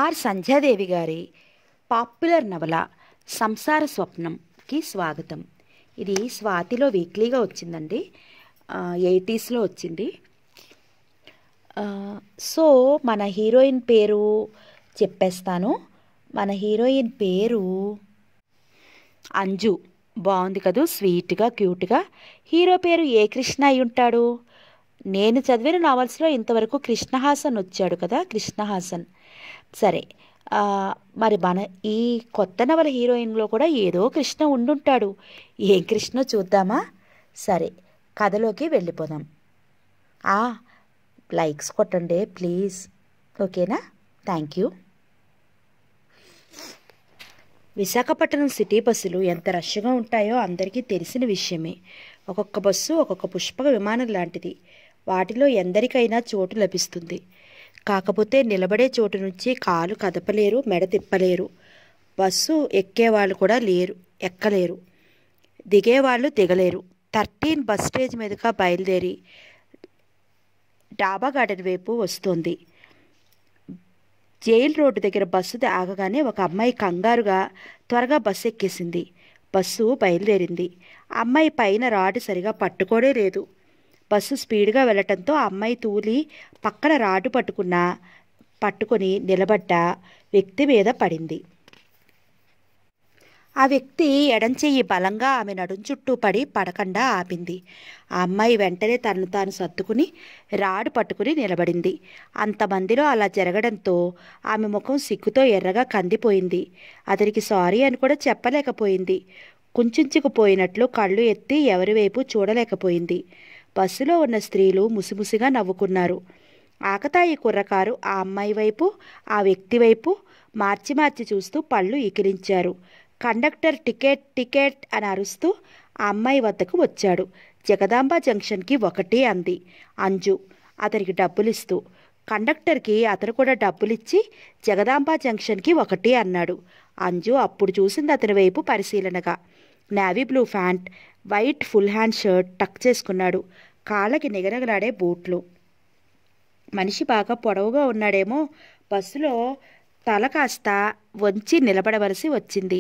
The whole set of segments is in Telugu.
ఆర్ సంధ్యాదేవి గారి పాపులర్ నవల సంసార స్వప్నంకి స్వాగతం ఇది స్వాతిలో వీక్లీగా వచ్చిందండి ఎయిటీస్లో వచ్చింది ఆ, సో మన హీరోయిన్ పేరు చెప్పేస్తాను మన హీరోయిన్ పేరు అంజు బాగుంది కదూ స్వీట్గా క్యూట్గా హీరో పేరు ఏ కృష్ణ అయి ఉంటాడు నేను చదివిన నావల్స్లో ఇంతవరకు కృష్ణహాసన్ వచ్చాడు కదా కృష్ణహాసన్ సరే ఆ, మరి మన ఈ కొత్త నవల హీరోయిన్లో కూడా ఏదో కృష్ణ ఉండుంటాడు ఏం కృష్ణ చూద్దామా సరే కథలోకి వెళ్ళిపోదాం ఆ, లైక్స్ కొట్టండి ప్లీజ్ ఓకేనా థ్యాంక్ యూ విశాఖపట్నం సిటీ బస్సులు ఎంత రష్గా ఉంటాయో అందరికీ తెలిసిన విషయమే ఒక్కొక్క బస్సు ఒక్కొక్క పుష్పక విమానం లాంటిది వాటిలో ఎందరికైనా చోటు లభిస్తుంది కాకపోతే నిలబడే చోటు నుంచి కాలు కదపలేరు మెడ తిప్పలేరు బస్సు ఎక్కేవాళ్ళు కూడా లేరు ఎక్కలేరు దిగేవాళ్ళు దిగలేరు థర్టీన్ బస్ స్టేజ్ మీదుగా బయలుదేరి డాబా గార్డెన్ వైపు వస్తుంది జైల్ రోడ్డు దగ్గర బస్సు ఆగగానే ఒక అమ్మాయి కంగారుగా త్వరగా బస్సు ఎక్కేసింది బస్సు బయలుదేరింది అమ్మాయి పైన రాడ్ సరిగా పట్టుకోనే లేదు బస్సు స్పీడ్గా వెళ్ళటంతో ఆ అమ్మాయి తూలి పక్కన రాడు పట్టుకున్న పట్టుకొని నిలబడ్డ వ్యక్తి మీద పడింది ఆ వ్యక్తి ఎడంచెయ్యి బలంగా ఆమె నడుం చుట్టూ పడి పడకుండా ఆపింది ఆ అమ్మాయి వెంటనే తనను తాను సర్దుకుని రాడు పట్టుకుని నిలబడింది అంతమందిలో అలా జరగడంతో ఆమె ముఖం సిగ్గుతో ఎర్రగా కందిపోయింది అతనికి సారీ అని కూడా చెప్పలేకపోయింది కుంచుకుపోయినట్లు కళ్ళు ఎత్తి ఎవరి వైపు చూడలేకపోయింది బస్సులో ఉన్న స్త్రీలు ముసిముసిగా నవ్వుకున్నారు ఆకతాయి కుర్రకారు ఆ అమ్మాయి వైపు ఆ వ్యక్తి వైపు మార్చి మార్చి చూస్తూ పళ్ళు ఇకిలించారు కండక్టర్ టికెట్ టికెట్ అని అరుస్తూ ఆ అమ్మాయి వద్దకు వచ్చాడు జగదాంబ జంక్షన్కి ఒకటి అంది అంజు అతనికి డబ్బులిస్తూ కండక్టర్కి అతను కూడా డబ్బులిచ్చి జగదాంబ జంక్షన్కి ఒకటి అన్నాడు అంజు అప్పుడు చూసింది అతని వైపు పరిశీలనగా navy blue pant white full hand shirt tuck చేసుకున్నాడు కాళ్ళకి నిగనగలాడే బూట్లు మనిషి బాగా పొడవుగా ఉన్నాడేమో బస్సులో తల కాస్త వంచి నిలబడవలసి వచ్చింది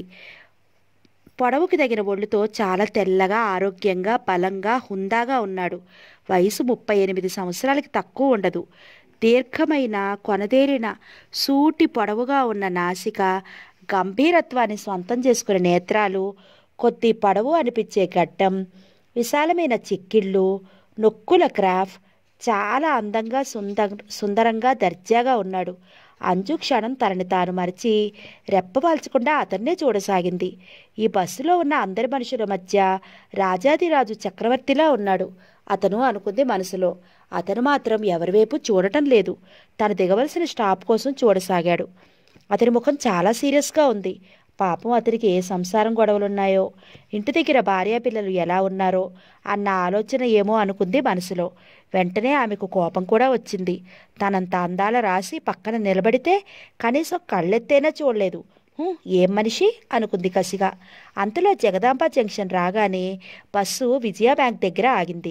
పొడవుకి తగిన ఒళ్ళుతో చాలా తెల్లగా ఆరోగ్యంగా బలంగా హుందాగా ఉన్నాడు వయసు ముప్పై ఎనిమిది సంవత్సరాలకి తక్కువ ఉండదు దీర్ఘమైన కొనదేరిన సూటి పొడవుగా ఉన్న నాసిక గంభీరత్వాన్ని స్వంతం చేసుకునే నేత్రాలు కొద్ది పొడవు అనిపించే గడ్డం విశాలమైన చిక్కిళ్ళు నొక్కుల క్రాఫ్ చాలా అందంగా సుందర సుందరంగా దర్జాగా ఉన్నాడు అంజు క్షణం తనని తాను మరిచి రెప్పవాల్చకుండా అతన్నే చూడసాగింది ఈ బస్సులో ఉన్న అందరి మనుషుల మధ్య రాజాదిరాజు చక్రవర్తిలా ఉన్నాడు అతను అనుకుంది మనసులో అతను మాత్రం ఎవరి వైపు చూడటం లేదు తను దిగవలసిన స్టాప్ కోసం చూడసాగాడు అతని ముఖం చాలా సీరియస్గా ఉంది పాపం అతనికి ఏ సంసారం గొడవలున్నాయో ఇంటి దగ్గర భార్యా పిల్లలు ఎలా ఉన్నారో అన్న ఆలోచన ఏమో అనుకుంది మనసులో వెంటనే ఆమెకు కోపం కూడా వచ్చింది తనంత అందాల రాసి పక్కన నిలబడితే కనీసం కళ్ళెత్తేనా చూడలేదు "హూ, ఏం మనిషి అనుకుంది కసిగా అంతలో జగదాంబ జంక్షన్ రాగానే బస్సు విజయ బ్యాంక్ దగ్గర ఆగింది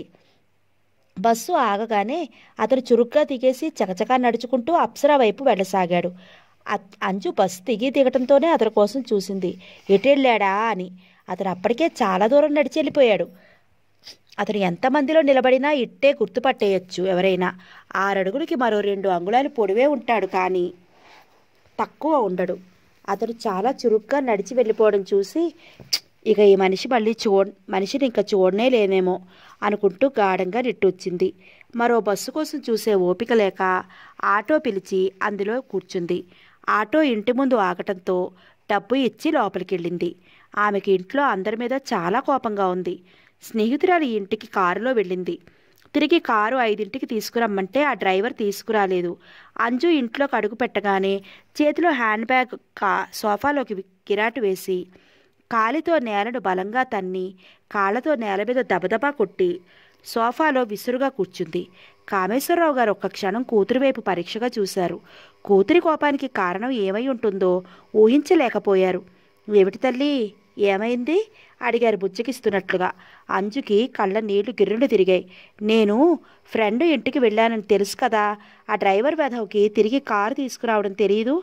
బస్సు ఆగగానే అతను చురుగ్గా దిగేసి చకచకా నడుచుకుంటూ అప్సరా వైపు వెళ్ళసాగాడు అత్- అంజు బస్సు దిగి దిగటంతోనే అతని కోసం చూసింది ఎటెళ్ళాడా అని అతను అప్పటికే చాలా దూరం నడిచి వెళ్ళిపోయాడు అతను ఎంతమందిలో నిలబడినా ఇట్టే గుర్తుపట్టేయచ్చు ఎవరైనా ఆరడుగులకి మరో రెండు అంగుళాలు పొడివే ఉంటాడు కానీ తక్కువ ఉండడు అతను చాలా చురుగ్గా నడిచి వెళ్ళిపోవడం చూసి "ఛ్, ఇక ఈ మనిషి మళ్ళీ చూ మనిషిని ఇంకా చూడనే లేనేమో అనుకుంటూ గాఢంగా నిట్టొచ్చింది మరో బస్సు కోసం చూసే ఓపిక లేక ఆటో పిలిచి అందులో కూర్చుంది ఆటో ఇంటి ముందు ఆగటంతో డబ్బు ఇచ్చి లోపలికి వెళ్ళింది ఆమెకి ఇంట్లో అందరి మీద చాలా కోపంగా ఉంది స్నేహితురాలు ఇంటికి కారులో వెళ్ళింది తిరిగి కారు ఐదింటికి తీసుకురమ్మంటే ఆ డ్రైవర్ తీసుకురాలేదు అంజు ఇంట్లోకి అడుగు పెట్టగానే చేతిలో హ్యాండ్ బ్యాగ్ కా సోఫాలోకి వి- కిరాటు వేసి కాలితో నేలను బలంగా తన్ని కాళ్ళతో నేల మీద దబదబా కొట్టి సోఫాలో విసురుగా కూర్చుంది కామేశ్వరరావు గారు ఒక్క క్షణం కూతురు వైపు పరీక్షగా చూశారు కూతురి కోపానికి కారణం ఏమై ఉంటుందో ఊహించలేకపోయారు ఏమిటి తల్లి ఏమైంది అడిగారు బుజ్జకిస్తున్నట్లుగా అంజుకి కళ్ళ నీళ్లు గిర్రులు తిరిగాయి నేను ఫ్రెండ్ ఇంటికి వెళ్ళానని తెలుసు కదా ఆ డ్రైవర్ వెధవకి తిరిగి కారు తీసుకురావడం తెలియదు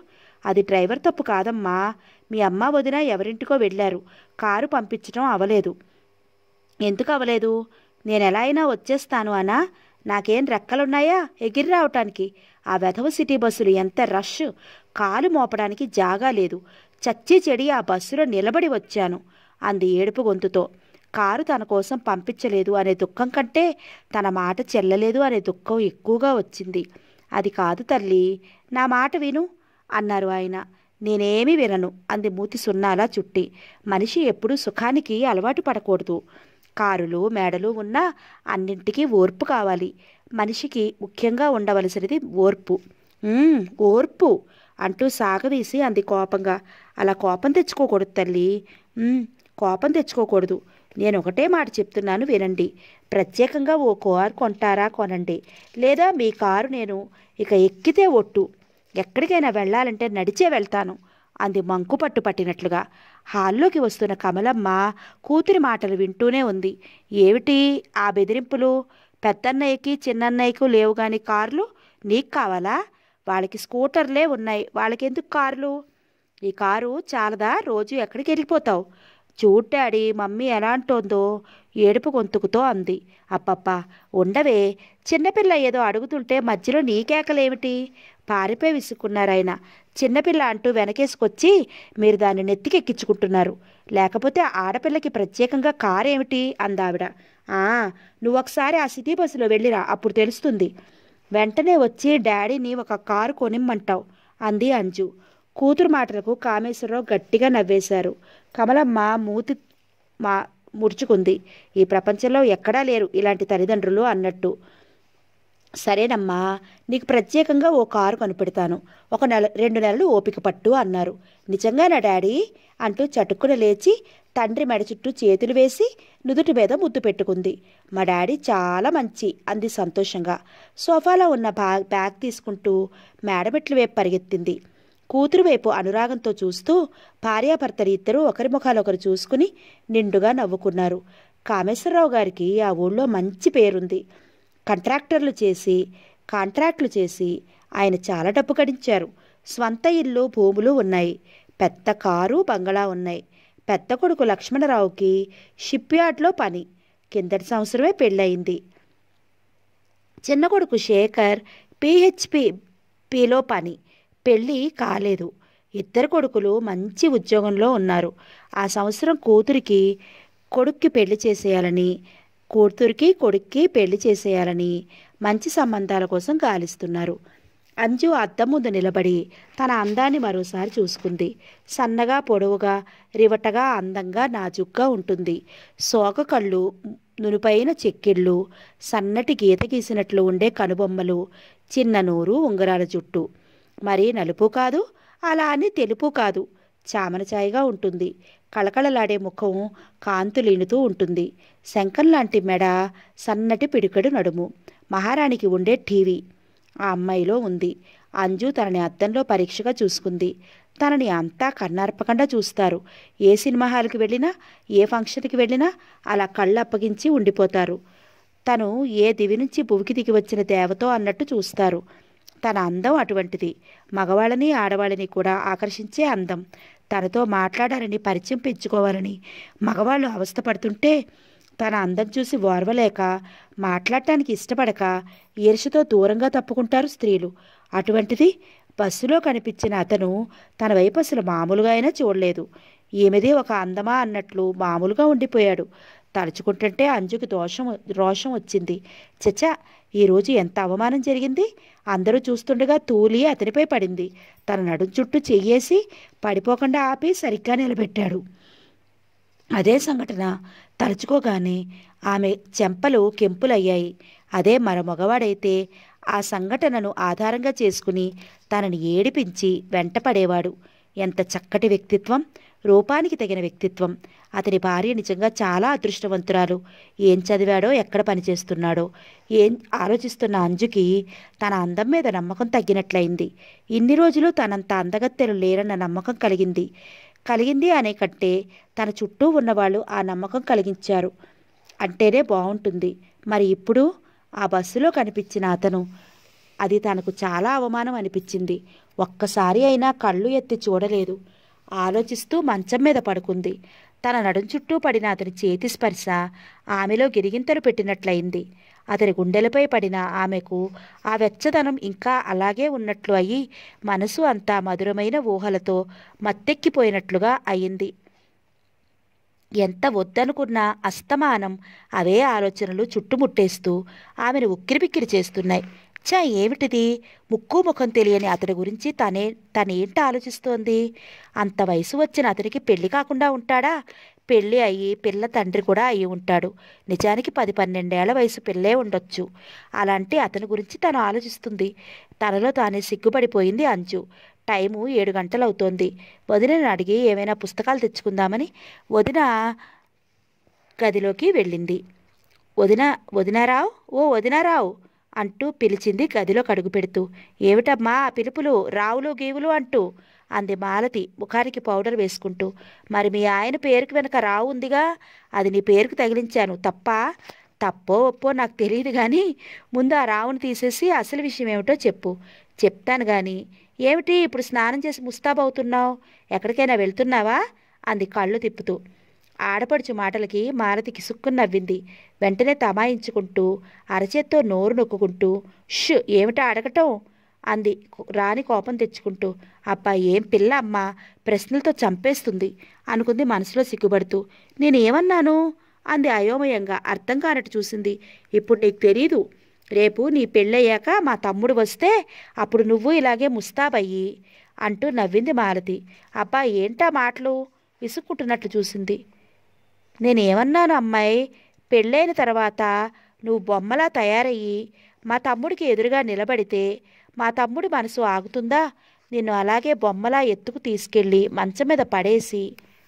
అది డ్రైవర్ తప్పు కాదమ్మా మీ అమ్మ వదిన ఎవరింటికో వెళ్ళారు కారు పంపించడం అవలేదు ఎందుకు అవ్వలేదు నేను ఎలా అయినా వచ్చేస్తాను అనా నాకేం రెక్కలున్నాయా ఎగిరి రావటానికి ఆ వెధవ సిటీ బస్సులు ఎంత రష్ కాలు మోపడానికి జాగా లేదు చచ్చి చెడి ఆ బస్సులో నిలబడి వచ్చాను అంది ఏడుపు గొంతుతో కారు తన కోసం పంపించలేదు అనే దుఃఖం కంటే తన మాట చెల్లలేదు అనే దుఃఖం ఎక్కువగా వచ్చింది అది కాదు తల్లి నా మాట విను అన్నారు ఆయన నేనేమీ వినను అంది మూతి సున్నాలా చుట్టి మనిషి ఎప్పుడూ సుఖానికి అలవాటు పడకూడదు కారులు మేడలు ఉన్నా అన్నింటికీ ఓర్పు కావాలి మనిషికి ముఖ్యంగా ఉండవలసినది ఓర్పు "ఉమ్, ఓర్పు అంటూ సాగదీసి అంది కోపంగా అలా కోపం తెచ్చుకోకూడదు తల్లి "ఉమ్, కోపం తెచ్చుకోకూడదు నేను ఒకటే మాట చెప్తున్నాను వినండి ప్రత్యేకంగా ఓ కారు కొంటారా కొనండి లేదా మీ కారు నేను ఇక ఎక్కితే ఒట్టు ఎక్కడికైనా వెళ్ళాలంటే నడిచే వెళ్తాను అంది మంకు పట్టు పట్టినట్లుగా హాల్లోకి వస్తున్న కమలమ్మ కూతురి మాటలు వింటూనే ఉంది ఏమిటి ఆ బెదిరింపులు పెద్దన్నయ్యకి చిన్నన్నయ్యకు లేవు గాని కార్లు నీకు కావాలా వాళ్ళకి స్కూటర్లే ఉన్నాయి వాళ్ళకెందుకు కార్లు ఈ కారు చాలదా రోజు ఎక్కడికి వెళ్ళిపోతావు చూడు డాడీ మమ్మీ ఎలా అంటోందో ఏడుపు గొంతుకుతో అంది అప్పప్ప ఉండవే చిన్నపిల్ల ఏదో అడుగుతుంటే మధ్యలో నీకేకలేమిటి పారిపోయి విసుక్కున్నారాయన చిన్నపిల్ల అంటూ వెనకేసుకొచ్చి మీరు దాన్ని నెత్తికెక్కించుకుంటున్నారు లేకపోతే ఆడపిల్లకి ప్రత్యేకంగా కారేమిటి అందావిడ ఆ నువ్వు ఒకసారి ఆ సిటీ బస్సులో వెళ్ళిరా అప్పుడు తెలుస్తుంది వెంటనే వచ్చి డాడీని ఒక కారు కొనిమ్మంటావు అంది అంజు కూతురు మాటలకు కామేశ్వరరావు గట్టిగా నవ్వేశారు కమలమ్మ మూతి మా ముడుచుకుంది ఈ ప్రపంచంలో ఎక్కడా లేరు ఇలాంటి తల్లిదండ్రులు అన్నట్టు సరేనమ్మా నీకు ప్రత్యేకంగా ఓ కారు కొనిపెడతాను ఒక నెల రెండు నెలలు ఓపిక పట్టు అన్నారు నిజంగానా డాడీ అంటూ చటుక్కున లేచి తండ్రి మెడ చుట్టూ చేతులు వేసి నుదుటి మీద ముద్దు పెట్టుకుంది మా డాడీ చాలా మంచి అంది సంతోషంగా సోఫాలో ఉన్న బ్యాగ్ బ్యాగ్ తీసుకుంటూ మేడమెట్ల వైపు పరిగెత్తింది కూతురు వైపు అనురాగంతో చూస్తూ భార్యాభర్తలు ఇద్దరూ ఒకరి ముఖాలొకరు చూసుకుని నిండుగా నవ్వుకున్నారు కామేశ్వరరావు గారికి ఆ ఊళ్ళో మంచి పేరుంది కాంట్రాక్టర్లు చేసి కాంట్రాక్టులు చేసి ఆయన చాలా డబ్బు గడించారు స్వంత ఇల్లు భూములు ఉన్నాయి పెద్ద కారు బంగళా ఉన్నాయి పెద్ద కొడుకు లక్ష్మణరావుకి షిప్ యార్డ్లో పని కిందటి సంవత్సరమే పెళ్ళయింది చిన్న కొడుకు శేఖర్ పిహెచ్పి పిలో పని పెళ్ళి కాలేదు ఇద్దరు కొడుకులు మంచి ఉద్యోగంలో ఉన్నారు ఆ సంవత్సరం కూతురికి కొడుక్కి పెళ్లి చేసేయాలని కూతురికి కొడుక్కి పెళ్లి చేసేయాలని మంచి సంబంధాల కోసం గాలిస్తున్నారు అంజు అద్దం ముందు నిలబడి తన అందాన్ని మరోసారి చూసుకుంది సన్నగా పొడవుగా రివటగా అందంగా నాజుగ్గా ఉంటుంది సోక కళ్ళు నునుపైన చెక్కిళ్ళు సన్నటి గీత గీసినట్లు ఉండే కనుబొమ్మలు చిన్న నూరు ఉంగరాల జుట్టు మరీ నలుపు కాదు అలా అని తెలుపు కాదు చామనచాయిగా ఉంటుంది కళకళలాడే ముఖం కాంతులీనుతూ ఉంటుంది శంఖం లాంటి మెడ సన్నటి పిడికెడు నడుము మహారాణికి ఉండే టీవీ ఆ అమ్మాయిలో ఉంది అంజు తనని అద్దంలో పరీక్షగా చూసుకుంది తనని అంతా కన్నార్పకుండా చూస్తారు ఏ సినిమా హాల్కి వెళ్ళినా ఏ ఫంక్షన్కి వెళ్ళినా అలా కళ్ళు అప్పగించి ఉండిపోతారు తను ఏ దివి నుంచి భువికి దిగి వచ్చిన దేవతో అన్నట్టు చూస్తారు తన అందం అటువంటిది మగవాళ్ళని ఆడవాళ్ళని కూడా ఆకర్షించే అందం తనతో మాట్లాడాలని పరిచయం పెంచుకోవాలని మగవాళ్ళు అవస్థపడుతుంటే తన అందం చూసి ఓర్వలేక మాట్లాడటానికి ఇష్టపడక ఈర్షతో దూరంగా తప్పుకుంటారు స్త్రీలు అటువంటిది బస్సులో కనిపించిన అతను తన వైపు అసలు మామూలుగా అయినా చూడలేదు ఈమెది ఒక అందమా అన్నట్లు మామూలుగా ఉండిపోయాడు తలుచుకుంటుంటే అంజుకి దోషం రోషం వచ్చింది చచ్చా ఈరోజు ఎంత అవమానం జరిగింది అందరూ చూస్తుండగా తూలి అతనిపై పడింది తన నడుం చుట్టూ చెయ్యేసి పడిపోకుండా ఆపి సరిగ్గా నిలబెట్టాడు అదే సంఘటన తలుచుకోగానే ఆమె చెంపలు కెంపులయ్యాయి అదే మరో మగవాడైతే ఆ సంఘటనను ఆధారంగా చేసుకుని తనని ఏడిపించి వెంటపడేవాడు ఎంత చక్కటి వ్యక్తిత్వం రూపానికి తగిన వ్యక్తిత్వం అతని భార్య నిజంగా చాలా అదృష్టవంతురాలు ఏం చదివాడో ఎక్కడ పనిచేస్తున్నాడో ఏం ఆలోచిస్తున్న అంజుకి తన అందం మీద నమ్మకం తగ్గినట్లయింది ఇన్ని రోజులు తనంత అందగత్తెలు లేరన్న నమ్మకం కలిగింది కలిగింది అనే కంటే తన చుట్టూ ఉన్నవాళ్ళు ఆ నమ్మకం కలిగించారు అంటేనే బాగుంటుంది మరి ఇప్పుడు ఆ బస్సులో కనిపించిన అతను అది తనకు చాలా అవమానం అనిపించింది ఒక్కసారి అయినా కళ్ళు ఎత్తి చూడలేదు ఆలోచిస్తూ మంచం మీద పడుకుంది తన నడుం చుట్టూ పడిన అతని చేతి స్పర్శ ఆమెలో గిరిగింతలు పెట్టినట్లయింది అతని గుండెలపై పడిన ఆమెకు ఆ వెచ్చదనం ఇంకా అలాగే ఉన్నట్లు అయి మనసు అంతా మధురమైన ఊహలతో మత్తెక్కిపోయినట్లుగా అయింది ఎంత వద్దనుకున్నా అస్తమానం అవే ఆలోచనలు చుట్టుముట్టేస్తూ ఆమెను ఉక్కిరిబిక్కిరి చేస్తున్నాయి చా ఏమిటిది ముక్కు ముఖం తెలియని అతడి గురించి తనే తనేంటి ఆలోచిస్తోంది అంత వయసు వచ్చిన అతనికి పెళ్లి కాకుండా ఉంటాడా పెళ్ళి అయ్యి పిల్ల తండ్రి కూడా అయి ఉంటాడు నిజానికి పది పన్నెండేళ్ల వయసు పిల్లే ఉండొచ్చు అలాంటి అతని గురించి తను ఆలోచిస్తుంది తనలో తానే సిగ్గుపడిపోయింది అంజు టైము ఏడు గంటలు అవుతోంది వదినని అడిగి ఏమైనా పుస్తకాలు తెచ్చుకుందామని వదిన గదిలోకి వెళ్ళింది వదిన వదినారావు ఓ వదినారావు అంటూ పిలిచింది గదిలో కడుగు పెడుతూ ఏమిటమ్మా ఆ పిలుపులు రావులు గీవులు అంటూ అంది మాలతి ముఖానికి పౌడర్ వేసుకుంటూ మరి మీ ఆయన పేరుకి వెనక రావు ఉందిగా అది నీ పేరుకు తగిలించాను తప్ప తప్పో ఒప్పో నాకు తెలియదు కానీ ముందు ఆ రావును తీసేసి అసలు విషయం ఏమిటో చెప్పు చెప్తాను కానీ ఏమిటి ఇప్పుడు స్నానం చేసి ముస్తాబవుతున్నావు ఎక్కడికైనా వెళ్తున్నావా అంది కళ్ళు తిప్పుతూ ఆడపడుచు మాటలకి మాలతికి సుక్కుని నవ్వింది వెంటనే తమాయించుకుంటూ అరచేత్తో నోరు నొక్కుంటూ ష్ ఏమిటా అడగటం అంది రాని కోపం తెచ్చుకుంటూ అబ్బా ఏం పిల్ల అమ్మా ప్రశ్నలతో చంపేస్తుంది అనుకుంది మనసులో సిగ్గుపడుతూ నేనేమన్నాను అంది అయోమయంగా అర్థం కానట్టు చూసింది ఇప్పుడు నీకు తెలీదు రేపు నీ పెళ్ళయ్యాక మా తమ్ముడు వస్తే అప్పుడు నువ్వు ఇలాగే ముస్తాబయ్యి అంటూ నవ్వింది మాలతి అబ్బా ఏంటా మాటలు విసుక్కుంటున్నట్లు చూసింది నేనేమన్నాను అమ్మాయి పెళ్ళైన తర్వాత నువ్వు బొమ్మలా తయారయ్యి మా తమ్ముడికి ఎదురుగా నిలబడితే మా తమ్ముడి మనసు ఆగుతుందా నిన్ను అలాగే బొమ్మలా ఎత్తుకు తీసుకెళ్ళి మంచం మీద పడేసి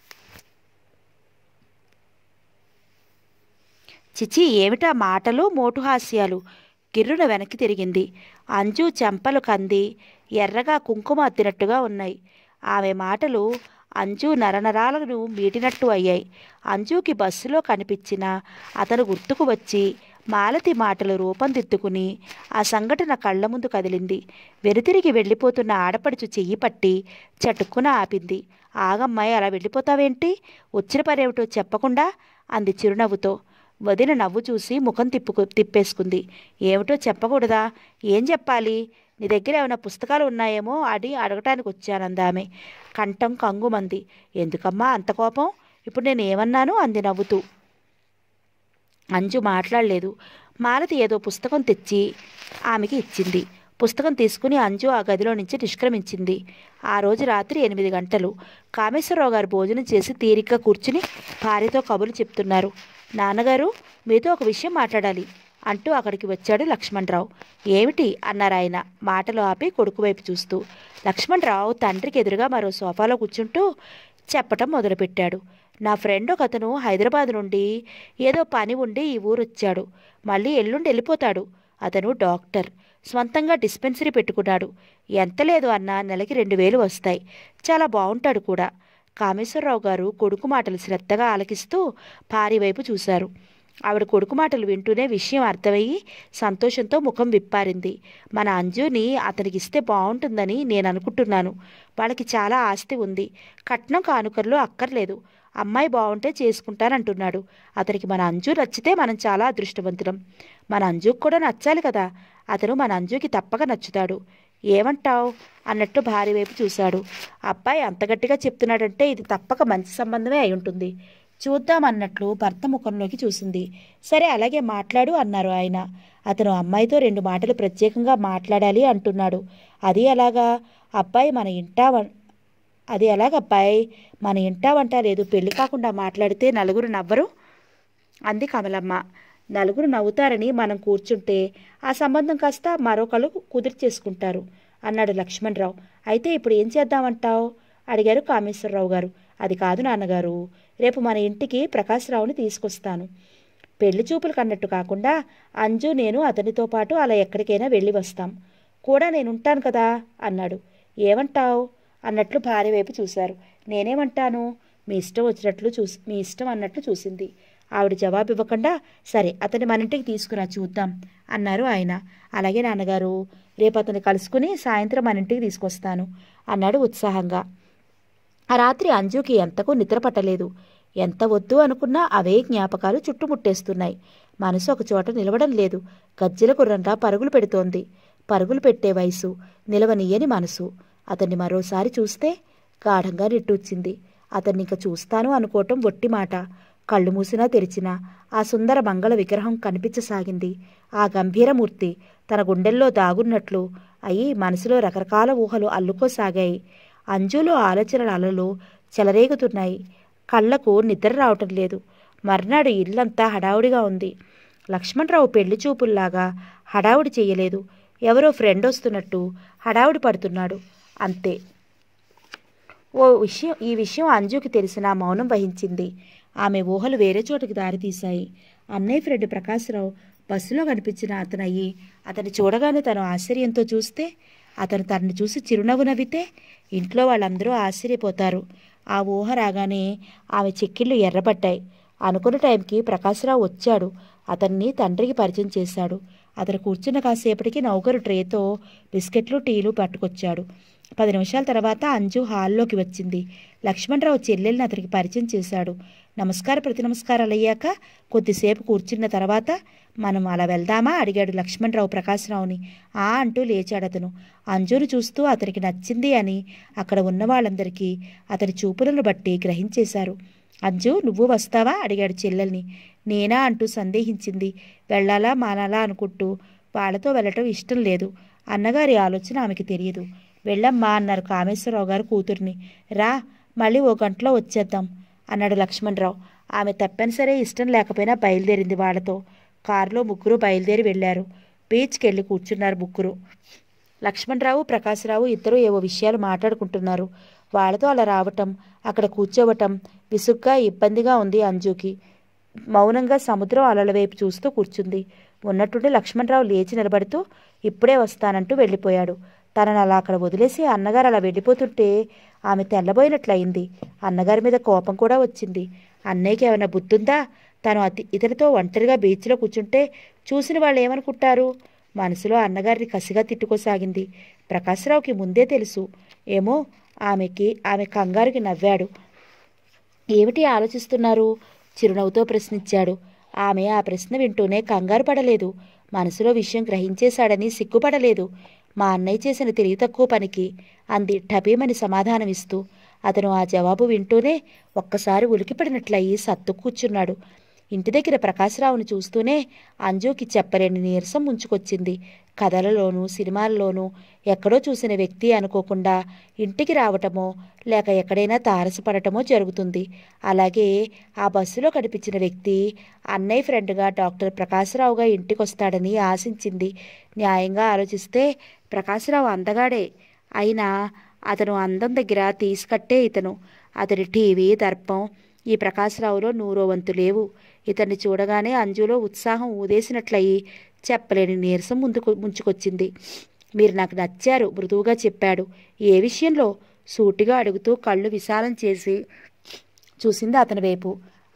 చిచి ఏమిటా మాటలు మోటుహాస్యాలు గిర్రున వెనక్కి తిరిగింది అంజు చెంపలు కంది ఎర్రగా కుంకుమ అద్దినట్టుగా ఉన్నాయి ఆమె మాటలు అంజు నరనరాలను మీటినట్టు అయ్యాయి అంజుకి బస్సులో కనిపించిన అతను గుర్తుకు వచ్చి మాలతి మాటలు రూపందిద్దుకుని ఆ సంఘటన కళ్ళ ముందు కదిలింది వెనుతిరిగి వెళ్ళిపోతున్న ఆడపడుచు చెయ్యి పట్టి చటుక్కున ఆపింది ఆగమ్మాయి అలా వెళ్ళిపోతావేంటి వచ్చిన పనేమిటో చెప్పకుండా అంది చిరునవ్వుతో వదిన నవ్వు చూసి ముఖం తిప్పుకు తిప్పేసుకుంది ఏమిటో చెప్పకూడదా ఏం చెప్పాలి నీ దగ్గర ఏమైనా పుస్తకాలు ఉన్నాయేమో అని అడగటానికి వచ్చానందామె కంఠం కంగుమంది ఎందుకమ్మా అంత కోపం ఇప్పుడు నేను ఏమన్నాను అంది నవ్వుతూ అంజు మాట్లాడలేదు మాలతి ఏదో పుస్తకం తెచ్చి ఆమెకి ఇచ్చింది పుస్తకం తీసుకుని అంజు ఆ గదిలో నుంచి నిష్క్రమించింది ఆ రోజు రాత్రి ఎనిమిది గంటలు కామేశ్వరరావు గారు భోజనం చేసి తీరిగ్గా కూర్చుని భార్యతో కబుర్లు చెప్తున్నారు నాన్నగారు మీతో ఒక విషయం మాట్లాడాలి అంటూ అక్కడికి వచ్చాడు లక్ష్మణరావు ఏమిటి అన్నారు ఆయన మాటలు ఆపి కొడుకు వైపు చూస్తూ లక్ష్మణరావు తండ్రికి ఎదురుగా మరో సోఫాలో కూర్చుంటూ చెప్పటం మొదలుపెట్టాడు నా ఫ్రెండ్ ఒక అతను హైదరాబాద్ నుండి ఏదో పని ఉండి ఈ ఊరు వచ్చాడు మళ్ళీ ఎల్లుండి వెళ్ళిపోతాడు అతను డాక్టర్ స్వంతంగా డిస్పెన్సరీ పెట్టుకున్నాడు ఎంత లేదు అన్నా నెలకి రెండు వేలు వస్తాయి చాలా బాగుంటాడు కూడా కామేశ్వరరావు గారు కొడుకు మాటలు శ్రద్ధగా ఆలకిస్తూ భార్య వైపు చూశారు ఆవిడ కొడుకు మాటలు వింటూనే విషయం అర్థమయ్యి సంతోషంతో ముఖం విప్పారింది మన అంజుని అతనికి ఇస్తే బాగుంటుందని నేను అనుకుంటున్నాను వాళ్ళకి చాలా ఆస్తి ఉంది కట్నం కానుకల్లో అక్కర్లేదు అమ్మాయి బాగుంటే చేసుకుంటానంటున్నాడు అతనికి మన అంజు నచ్చితే మనం చాలా అదృష్టవంతులం మన అంజుకి కూడా నచ్చాలి కదా అతను మన అంజుకి తప్పక నచ్చుతాడు ఏమంటావు అన్నట్టు భార్య వైపు చూశాడు అబ్బాయి అంత గట్టిగా చెప్తున్నాడంటే ఇది తప్పక మంచి సంబంధమే అయి ఉంటుంది చూద్దామన్నట్లు భర్త ముఖంలోకి చూసింది సరే అలాగే మాట్లాడు అన్నారు ఆయన అతను అమ్మాయితో రెండు మాటలు ప్రత్యేకంగా మాట్లాడాలి అంటున్నాడు అది అలాగా అబ్బాయి మన ఇంటా వ- అది ఎలాగబ్బాయి మన ఇంటా వంట లేదు పెళ్లి కాకుండా మాట్లాడితే నలుగురు నవ్వరు అంది కమలమ్మ నలుగురు నవ్వుతారని మనం కూర్చుంటే ఆ సంబంధం కాస్త మరొకరు కుదిర్చేసుకుంటారు అన్నాడు లక్ష్మణరావు అయితే ఇప్పుడు ఏం చేద్దామంటావు అడిగారు కామేశ్వరరావు గారు అది కాదు నాన్నగారు రేపు మన ఇంటికి ప్రకాశ్రావుని తీసుకొస్తాను పెళ్లి చూపులు కన్నట్టు కాకుండా అంజు నేను అతనితో పాటు అలా ఎక్కడికైనా వెళ్ళి వస్తాం కూడా నేను ఉంటాను కదా అన్నాడు ఏమంటావు అన్నట్లు భార్య వైపు చూశారు నేనేమంటాను మీ ఇష్టం వచ్చినట్లు చూసి మీ ఇష్టం అన్నట్లు చూసింది ఆవిడ జవాబు ఇవ్వకుండా సరే అతన్ని మన ఇంటికి తీసుకురా చూద్దాం అన్నారు ఆయన అలాగే నాన్నగారు రేపు అతన్ని కలుసుకుని సాయంత్రం మన ఇంటికి తీసుకొస్తాను అన్నాడు ఉత్సాహంగా ఆ రాత్రి అంజుకి ఎంతకు నిద్ర పట్టలేదు ఎంత వద్దు అనుకున్నా అవే జ్ఞాపకాలు చుట్టుముట్టేస్తున్నాయి మనసు ఒక చోట నిలవడం లేదు గజ్జెల గుర్రంలా పరుగులు పెడుతోంది పరుగులు పెట్టే వయసు నిలవనీయని మనసు అతన్ని మరోసారి చూస్తే గాఢంగా నిట్టూచింది అతన్ని ఇంక చూస్తాను అనుకోవటం ఒట్టి మాట కళ్ళు మూసినా తెరిచినా ఆ సుందర మంగళ విగ్రహం కనిపించసాగింది ఆ గంభీరమూర్తి తన గుండెల్లో దాగున్నట్లు అయి మనసులో రకరకాల ఊహలు అల్లుకోసాగాయి అంజులో ఆలోచనల అలలు చెలరేగుతున్నాయి కళ్ళకు నిద్ర రావటం లేదు మర్నాడు ఇల్లంతా హడావుడిగా ఉంది లక్ష్మణరావు పెళ్లి చూపుల్లాగా హడావుడి చెయ్యలేదు ఎవరో ఫ్రెండ్ వస్తున్నట్టు హడావుడి పడుతున్నాడు అంతే ఓ విషయం ఈ విషయం అంజుకి తెలిసిన మౌనం వహించింది ఆమె ఊహలు వేరే చోటుకి దారితీశాయి అన్నయ్య ఫ్రెండ్ ప్రకాశ్రావు బస్సులో కనిపించిన అతనయ్యి అతన్ని చూడగానే తను ఆశ్చర్యంతో చూస్తే అతను తనని చూసి చిరునవ్వు నవ్వితే ఇంట్లో వాళ్ళందరూ ఆశ్చర్యపోతారు ఆ ఊహ రాగానే ఆమె చెక్కిళ్ళు ఎర్రబడ్డాయి అనుకున్న టైంకి ప్రకాశ్రావు వచ్చాడు అతన్ని తండ్రికి పరిచయం చేశాడు అతను కూర్చున్న కాసేపటికి నౌకరు ట్రేతో బిస్కెట్లు టీలు పట్టుకొచ్చాడు పది నిమిషాల తర్వాత అంజు హాల్లోకి వచ్చింది లక్ష్మణరావు చెల్లెల్ని అతనికి పరిచయం చేశాడు నమస్కార ప్రతి నమస్కారాలు అయ్యాక కొద్దిసేపు కూర్చున్న తర్వాత మనం అలా వెళ్దామా అడిగాడు లక్ష్మణరావు ప్రకాశ్రావుని ఆ అంటూ లేచాడు అతను అంజును చూస్తూ అతనికి నచ్చింది అని అక్కడ ఉన్న వాళ్ళందరికీ అతని చూపులను బట్టి గ్రహించేశారు అంజు నువ్వు వస్తావా అడిగాడు చెల్లెల్ని నేనా అంటూ సందేహించింది వెళ్ళాలా మానాలా అనుకుంటూ వాళ్ళతో వెళ్ళటం ఇష్టం లేదు అన్నగారి ఆలోచన ఆమెకి తెలియదు వెళ్ళమ్మా అన్నారు కామేశ్వరరావు గారు కూతుర్ని రా మళ్ళీ ఓ గంటలో వచ్చేద్దాం అన్నాడు లక్ష్మణరావు ఆమె తప్పనిసరే ఇష్టం లేకపోయినా బయలుదేరింది వాళ్ళతో కారులో ముగ్గురు బయలుదేరి వెళ్ళారు బీచ్కి వెళ్ళి కూర్చున్నారు ముగ్గురు లక్ష్మణరావు ప్రకాశ్రావు ఇద్దరు ఏవో విషయాలు మాట్లాడుకుంటున్నారు వాళ్ళతో అలా రావటం అక్కడ కూర్చోవటం విసుగ్గా ఇబ్బందిగా ఉంది అంజుకి మౌనంగా సముద్రం అలల వైపు చూస్తూ కూర్చుంది ఉన్నట్టుండి లక్ష్మణరావు లేచి నిలబడుతూ ఇప్పుడే వస్తానంటూ వెళ్ళిపోయాడు తనను అలా అక్కడ వదిలేసి అన్నగారు అలా వెళ్ళిపోతుంటే ఆమె తెల్లబోయినట్లయింది అన్నగారి మీద కోపం కూడా వచ్చింది అన్నయ్యకి ఏమైనా బుద్ధుందా తను అతి ఇతనితో ఒంటరిగా బీచ్లో కూర్చుంటే చూసిన వాళ్ళు ఏమనుకుంటారు మనసులో అన్నగారిని కసిగా తిట్టుకోసాగింది ప్రకాశ్రావుకి ముందే తెలుసు ఏమో ఆమెకి ఆమె కంగారుకి నవ్వాడు ఏమిటి ఆలోచిస్తున్నారు చిరునవ్వుతో ప్రశ్నించాడు ఆమె ఆ ప్రశ్న వింటూనే కంగారు పడలేదు మనసులో విషయం గ్రహించేశాడని సిగ్గుపడలేదు మా అన్నయ్య చేసిన తెలివి తక్కువ పనికి అంది టపీమని సమాధానమిస్తూ అతను ఆ జవాబు వింటూనే ఒక్కసారి ఉలికిపడినట్లయి సత్తు కూర్చున్నాడు ఇంటి దగ్గర ప్రకాశ్రావుని చూస్తూనే అంజుకి చెప్పలేని నీరసం ముంచుకొచ్చింది కథలలోనూ సినిమాల్లోనూ ఎక్కడో చూసిన వ్యక్తి అనుకోకుండా ఇంటికి రావటమో లేక ఎక్కడైనా తారసపడటమో జరుగుతుంది అలాగే ఆ బస్సులో కనిపించిన వ్యక్తి అన్నయ్య ఫ్రెండ్గా డాక్టర్ ప్రకాశ్రావుగా ఇంటికి వస్తాడని ఆశించింది న్యాయంగా ఆలోచిస్తే ప్రకాశ్రావు అందగాడే అయినా అతను అందం దగ్గర తీసుకట్టే ఇతను అతని టీవీ దర్పం ఈ ప్రకాశ్రావులో నూరో వంతు లేవు ఇతన్ని చూడగానే అంజులో ఉత్సాహం ఊదేసినట్లయి చెప్పలేని నీరసం ముందుకు ముంచుకొచ్చింది మీరు నాకు నచ్చారు మృదువుగా చెప్పాడు ఏ విషయంలో సూటిగా అడుగుతూ కళ్ళు విశాలం చేసి చూసింది అతని వైపు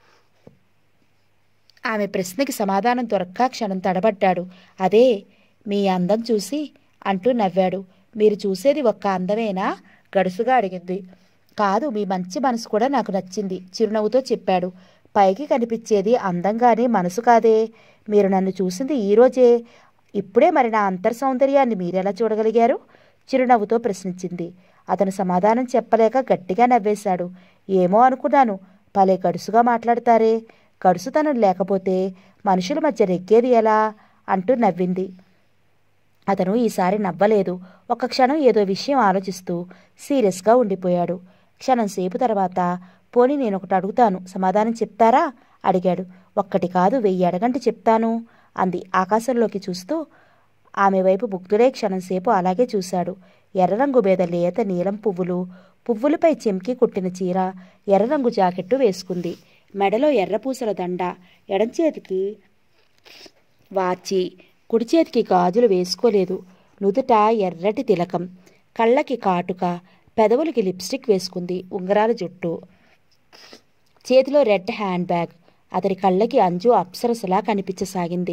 ఆమె ప్రశ్నకి సమాధానం దొరక్క క్షణం తడబడ్డాడు అదే మీ అందం చూసి అంటూ నవ్వాడు మీరు చూసేది ఒక్క అందమేనా గడుసుగా అడిగింది కాదు మీ మంచి మనసు కూడా నాకు నచ్చింది చిరునవ్వుతో చెప్పాడు పైకి కనిపించేది అందంగానే మనసు కాదే మీరు నన్ను చూసింది ఈరోజే ఇప్పుడే మరి నా అంతర్ సౌందర్యాన్ని మీరెలా చూడగలిగారు చిరునవ్వుతో ప్రశ్నించింది అతను సమాధానం చెప్పలేక గట్టిగా నవ్వేశాడు ఏమో అనుకున్నాను భలే గడుసుగా మాట్లాడతారే గడుసుతనం లేకపోతే మనుషుల మధ్య రెక్కేది ఎలా అంటూ నవ్వింది అతను ఈసారి నవ్వలేదు ఒక క్షణం ఏదో విషయం ఆలోచిస్తూ సీరియస్గా ఉండిపోయాడు క్షణం సేపు తర్వాత పోనీ నేను ఒకటి అడుగుతాను సమాధానం చెప్తారా అడిగాడు ఒక్కటి కాదు వెయ్యి అడగంటి చెప్తాను అంది ఆకాశంలోకి చూస్తూ ఆమె వైపు ముగ్ధుడే క్షణంసేపు అలాగే చూశాడు ఎర్రరంగు మీద లేత నీలం పువ్వులు పువ్వులపై చెంకి కుట్టిన చీర ఎర్రరంగు జాకెట్టు వేసుకుంది మెడలో ఎర్రపూసల దండ ఎడం చేతికి వాచి కుడి చేతికి గాజులు వేసుకోలేదు నుదుట ఎర్రటి తిలకం కళ్ళకి కాటుక పెదవులకి లిప్స్టిక్ వేసుకుంది ఉంగరాల జుట్టు చేతిలో రెడ్ హ్యాండ్ బ్యాగ్ అతని కళ్ళకి అంజు అప్సరసలా కనిపించసాగింది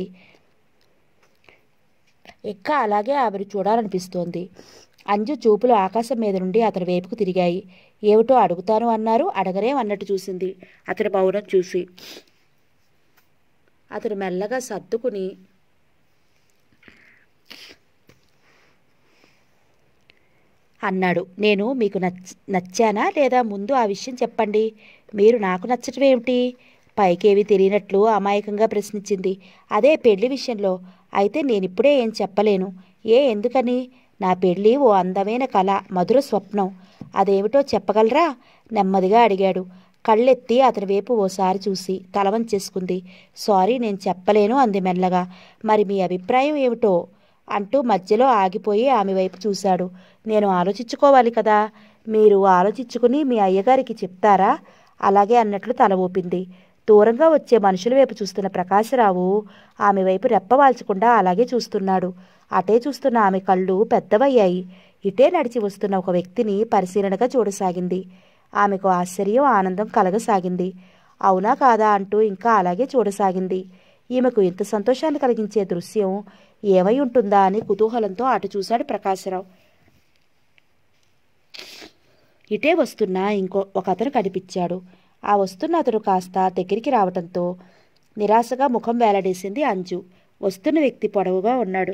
ఎక్క అలాగే ఆమెను చూడాలనిపిస్తోంది అంజు చూపులు ఆకాశం మీద నుండి అతని వైపుకు తిరిగాయి ఏమిటో అడుగుతాను అన్నారు అడగరేం అన్నట్టు చూసింది అతని మౌనం చూసి అతను మెల్లగా సర్దుకుని అన్నాడు నేను మీకు నచ్చ నచ్చానా లేదా ముందు ఆ విషయం చెప్పండి మీరు నాకు నచ్చటం ఏమిటి పైకేవి తెలియనట్లు అమాయకంగా ప్రశ్నించింది అదే పెళ్లి విషయంలో అయితే నేనిప్పుడే ఏం చెప్పలేను ఏ ఎందుకని నా పెళ్ళి ఓ అందమైన కళ మధుర స్వప్నం అదేమిటో చెప్పగలరా నెమ్మదిగా అడిగాడు కళ్ళెత్తి అతని వైపు ఓసారి చూసి తల వంచేసుకుంది సారీ నేను చెప్పలేను అంది మెల్లగా మరి మీ అభిప్రాయం ఏమిటో అంటూ మధ్యలో ఆగిపోయి ఆమె వైపు చూశాడు నేను ఆలోచించుకోవాలి కదా మీరు ఆలోచించుకుని మీ అయ్యగారికి చెప్తారా అలాగే అన్నట్లు తల ఊపింది దూరంగా వచ్చే మనుషుల వైపు చూస్తున్న ప్రకాశరావు ఆమె వైపు రెప్పవాల్చకుండా అలాగే చూస్తున్నాడు అటే చూస్తున్న ఆమె కళ్ళు పెద్దవయ్యాయి ఇటే నడిచి వస్తున్న ఒక వ్యక్తిని పరిశీలనగా చూడసాగింది ఆమెకు ఆశ్చర్యం ఆనందం కలగసాగింది అవునా కాదా అంటూ ఇంకా అలాగే చూడసాగింది ఈమెకు ఇంత సంతోషాన్ని కలిగించే దృశ్యం ఏమై ఉంటుందా అని కుతూహలంతో అటు చూశాడు ప్రకాశరావు ఇటే వస్తున్న ఇంకో ఒక అతను కనిపించాడు ఆ వస్తున్న అతను కాస్త దగ్గరికి రావటంతో నిరాశగా ముఖం వేలాడేసింది అంజు వస్తున్న వ్యక్తి పొడవుగా ఉన్నాడు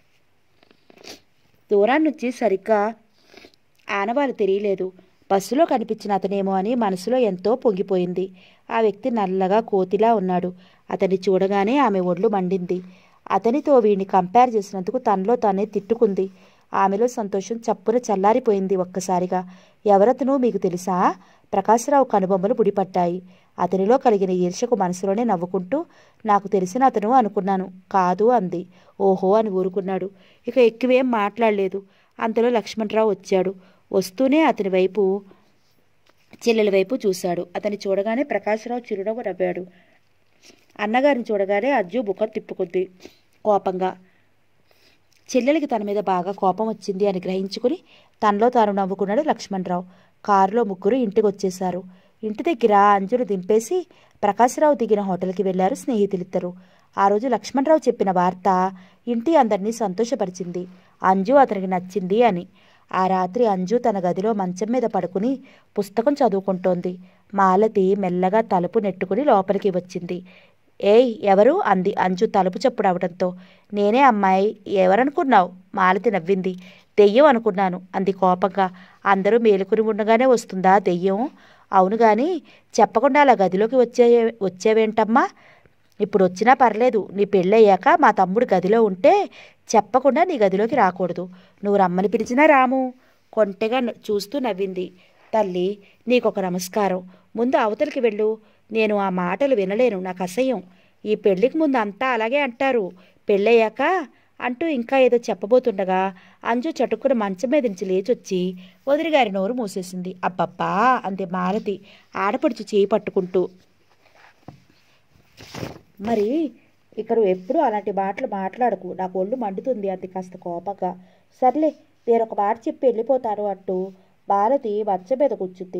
దూరాన్నుంచి సరిగ్గా ఆనవాలు తెలియలేదు బస్సులో కనిపించిన అతనేమో అని మనసులో ఎంతో పొంగిపోయింది ఆ వ్యక్తి నల్లగా కోతిలా ఉన్నాడు అతన్ని చూడగానే ఆమె ఒళ్ళు మండింది అతనితో వీడిని కంపేర్ చేసినందుకు తనలో తానే తిట్టుకుంది ఆమెలో సంతోషం చప్పున చల్లారిపోయింది ఒక్కసారిగా ఎవరతను మీకు తెలుసా ప్రకాశరావు కనుబొమ్మలు ముడిపడ్డాయి అతనిలో కలిగిన ఈర్షకు మనసులోనే నవ్వుకుంటూ నాకు తెలిసిన అతను అనుకున్నాను కాదు అంది ఓహో అని ఊరుకున్నాడు ఇక ఎక్కువేం మాట్లాడలేదు అంతలో లక్ష్మణరావు వచ్చాడు వస్తూనే అతని వైపు చెల్లెల వైపు చూశాడు అతన్ని చూడగానే ప్రకాశరావు చిరునవ్వు నవ్వాడు అన్నగారిని చూడగానే అజ్జు బుక్కం తిప్పుకుంది కోపంగా చెల్లెలికి తన మీద బాగా కోపం వచ్చింది అని గ్రహించుకుని తనలో తాను నవ్వుకున్నాడు లక్ష్మణరావు కారులో ముగ్గురు ఇంటికి వచ్చేశారు ఇంటి దగ్గర అంజును దింపేసి ప్రకాశరావు దిగిన హోటల్కి వెళ్లారు స్నేహితులిద్దరు ఆ రోజు లక్ష్మణరావు చెప్పిన వార్త ఇంటి అందరినీ సంతోషపరిచింది అంజు అతనికి నచ్చింది అని ఆ రాత్రి అంజు తన గదిలో మంచం మీద పడుకుని పుస్తకం చదువుకుంటోంది మాలతి మెల్లగా తలుపు నెట్టుకుని లోపలికి వచ్చింది ఏయ్ ఎవరు అంది అంజు తలుపు చప్పుడు అవడంతో నేనే అమ్మాయి ఎవరనుకున్నావు మాలతి నవ్వింది దెయ్యం అనుకున్నాను అంది కోపంగా అందరూ మేలుకుని ఉండగానే వస్తుందా దెయ్యం అవును గాని చెప్పకుండా అలా గదిలోకి వచ్చే వచ్చేవేంటమ్మా ఇప్పుడు వచ్చినా పర్లేదు నీ పెళ్ళయ్యాక మా తమ్ముడు గదిలో ఉంటే చెప్పకుండా నీ గదిలోకి రాకూడదు నువ్వు రమ్మని పిలిచినా రాము కొంటెగా న- చూస్తూ నవ్వింది తల్లి నీకొక నమస్కారం ముందు అవతలికి వెళ్ళు నేను ఆ మాటలు వినలేను నాకు అసహ్యం ఈ పెళ్లికి ముందు అంతా అలాగే అంటారు పెళ్ళయ్యాక అంటూ ఇంకా ఏదో చెప్పబోతుండగా అంజు చటుక్కున మంచం మీద నుంచి లేచొచ్చి వదిలిగారి నోరు మూసేసింది అబ్బబ్బా అంది మాలతి ఆడపడుచు చేయి పట్టుకుంటూ మరి ఇక్కడ ఎప్పుడు అలాంటి మాటలు మాట్లాడకు నాకు ఒళ్ళు మండుతుంది అంది కాస్త కోపంగా సర్లే నేను ఒక మాట చెప్పి వెళ్ళిపోతాను అంటూ భారతి మంచం మీద కూర్చుంది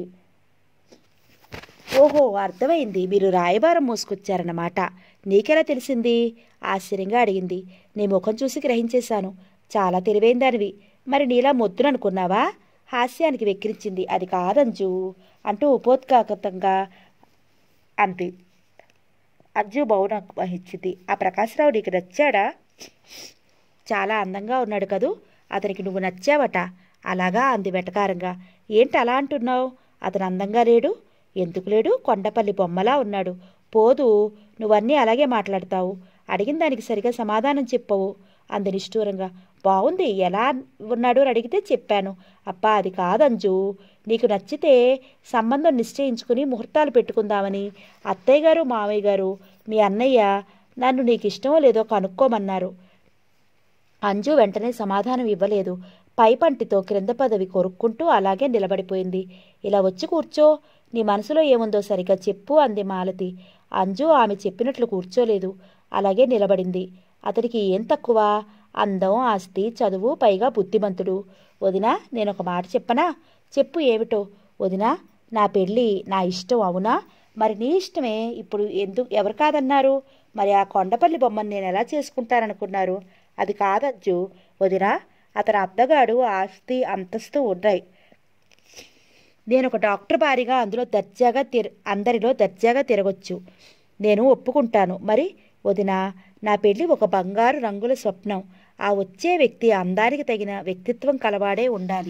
ఓహో అర్థమైంది మీరు రాయబారం మోసుకొచ్చారన్నమాట నీకెలా తెలిసింది ఆశ్చర్యంగా అడిగింది నీ ముఖం చూసి గ్రహించేశాను చాలా తెలివైన దానివి మరి నీలా మొద్దుననుకున్నావా హాస్యానికి వెక్కిరించింది అది కాదంజు అంటూ ఉపోద్ఘాతంగా అంది అంజు మౌనం వహించింది ఆ ప్రకాశరావు నీకు నచ్చాడా చాలా అందంగా ఉన్నాడు కదూ అతనికి నువ్వు నచ్చావట అలాగా అంది వెటకారంగా ఏంటి అలా అంటున్నావు అతను అందంగా లేడు ఎందుకు లేడు కొండపల్లి బొమ్మలా ఉన్నాడు పోదు నువ్వన్నీ అలాగే మాట్లాడతావు అడిగిన దానికి సరిగా సమాధానం చెప్పవు అంది నిష్ఠూరంగా బాగుంది ఎలా ఉన్నాడు అని అడిగితే చెప్పాను అప్పా అది కాదంజు నీకు నచ్చితే సంబంధం నిశ్చయించుకుని ముహూర్తాలు పెట్టుకుందామని అత్తయ్య గారు మావయ్య గారు మీ అన్నయ్య నన్ను నీకు ఇష్టమో లేదో కనుక్కోమన్నారు అంజు వెంటనే సమాధానం ఇవ్వలేదు పైపంటితో క్రింద పదవి కొరుక్కుంటూ అలాగే నిలబడిపోయింది ఇలా వచ్చి కూర్చో నీ మనసులో ఏముందో సరిగా చెప్పు అంది మాలతి అంజు ఆమె చెప్పినట్లు కూర్చోలేదు అలాగే నిలబడింది అతనికి ఏం తక్కువ అందం ఆస్తి చదువు పైగా బుద్ధిమంతుడు వదినా నేను ఒక మాట చెప్పనా చెప్పు ఏమిటో వదినా నా పెళ్ళి నా ఇష్టం అవునా మరి నీ ఇష్టమే ఇప్పుడు ఎందుకు ఎవరు కాదన్నారు మరి ఆ కొండపల్లి బొమ్మను నేను ఎలా చేసుకుంటాననుకున్నారు అది కాదజ్జు వదినా అతని అత్తగాడు ఆస్తి అంతస్తు ఉన్నాయి నేను ఒక డాక్టర్ భారీగా అందులో దర్జాగా తిర అందరిలో దర్జాగా తిరగొచ్చు నేను ఒప్పుకుంటాను మరి వదిన నా పెళ్ళి ఒక బంగారు రంగుల స్వప్నం ఆ వచ్చే వ్యక్తి అందానికి తగిన వ్యక్తిత్వం కలవాడే ఉండాలి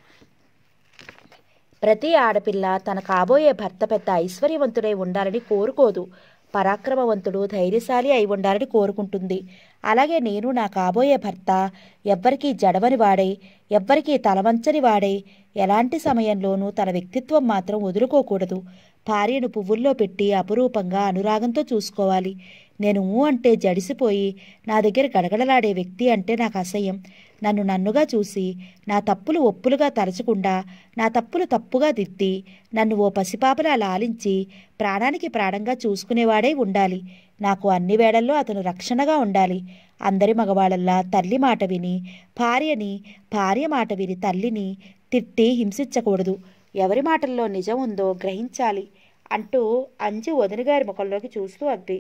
ప్రతి ఆడపిల్ల తన కాబోయే భర్త పెద్ద ఐశ్వర్యవంతుడై ఉండాలని కోరుకోదు పరాక్రమవంతుడు ధైర్యశాలి అయి ఉండాలని కోరుకుంటుంది అలాగే నేను నా కాబోయే భర్త ఎవ్వరికీ జడవని వాడై ఎవ్వరికీ తలవంచని వాడై ఎలాంటి సమయంలోనూ తన వ్యక్తిత్వం మాత్రం వదులుకోకూడదు భార్యను పువ్వుల్లో పెట్టి అపురూపంగా అనురాగంతో చూసుకోవాలి నేను ఊ అంటే జడిసిపోయి నా దగ్గర గడగడలాడే వ్యక్తి అంటే నాకు అసహ్యం నన్ను నన్నుగా చూసి నా తప్పులు ఒప్పులుగా తరచకుండా నా తప్పులు తప్పుగా దిద్ది నన్ను ఓ పసిపాపలా లాలించి ప్రాణానికి ప్రాణంగా చూసుకునేవాడే ఉండాలి నాకు అన్ని వేళల్లో అతను రక్షణగా ఉండాలి అందరి మగవాళ్ళల్లా తల్లి మాట విని భార్యని భార్య మాట విని తల్లిని తిట్టి హింసించకూడదు ఎవరి మాటల్లో నిజం ఉందో గ్రహించాలి అంటూ అంజు వదిన గారి ముఖంలోకి చూస్తూ అంది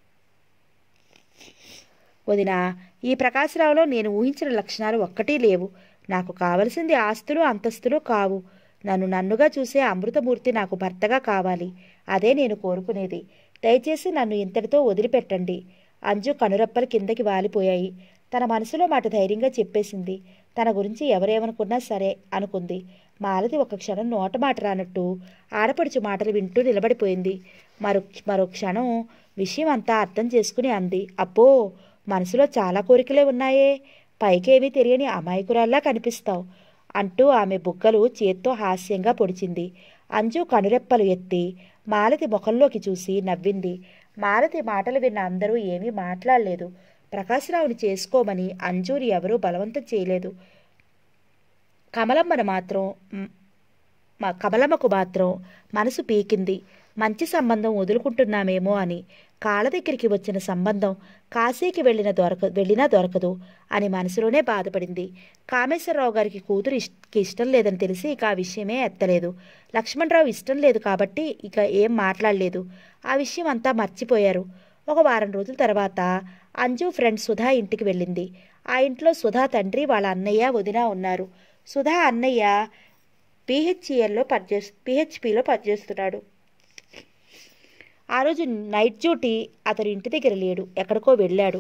వదిన ఈ ప్రకాశరావులో నేను ఊహించిన లక్షణాలు ఒక్కటీ లేవు నాకు కావలసింది ఆస్తులు అంతస్తులు కావు నన్ను నన్నుగా చూసే అమృతమూర్తి నాకు భర్తగా కావాలి అదే నేను కోరుకునేది దయచేసి నన్ను ఇంతటితో వదిలిపెట్టండి అంజు కనురెప్పలు కిందకి వాలిపోయాయి తన మనసులో మాట ధైర్యంగా చెప్పేసింది తన గురించి ఎవరేమనుకున్నా సరే అనుకుంది మాలతి ఒక క్షణం నోట మాట రానట్టు ఆడపడుచు మాటలు వింటూ నిలబడిపోయింది మరో మరో క్షణం విషయం అంతా అర్థం చేసుకుని అంది అప్పో మనసులో చాలా కోరికలే ఉన్నాయే పైకేమీ తెలియని అమాయకురాల్లా కనిపిస్తావు అంటూ ఆమె బుగ్గలు చేత్తో హాస్యంగా పొడిచింది అంజు కనురెప్పలు ఎత్తి మాలతి ముఖంలోకి చూసి నవ్వింది మాలతి మాటలు విన్న అందరూ ఏమీ మాట్లాడలేదు ప్రకాశరావుని చేసుకోమని అంజూని ఎవరూ బలవంతం చేయలేదు కమలమ్మను మాత్రం మ్, మా కమలమ్మకు మాత్రం మనసు పీకింది మంచి సంబంధం వదులుకుంటున్నామేమో అని కాళ్ళ దగ్గరికి వచ్చిన సంబంధం కాశీకి వెళ్ళిన దొరక వెళ్ళినా దొరకదు అని మనసులోనే బాధపడింది కామేశ్వరరావు గారికి కూతురు ఇష్ట ఇష్టం లేదని తెలిసి ఇక ఆ విషయమే ఎత్తలేదు లక్ష్మణరావు ఇష్టం లేదు కాబట్టి ఇక ఏం మాట్లాడలేదు ఆ విషయం అంతా మర్చిపోయారు ఒక వారం రోజుల తర్వాత అంజు ఫ్రెండ్ సుధా ఇంటికి వెళ్ళింది ఆ ఇంట్లో సుధా తండ్రి వాళ్ళ అన్నయ్య వదిన ఉన్నారు సుధా అన్నయ్య పిహెచ్ఈఎల్లో పనిచేస్తు పిహెచ్పిలో పనిచేస్తున్నాడు ఆ రోజు నైట్ డ్యూటీ అతను ఇంటి దగ్గర లేడు ఎక్కడికో వెళ్ళాడు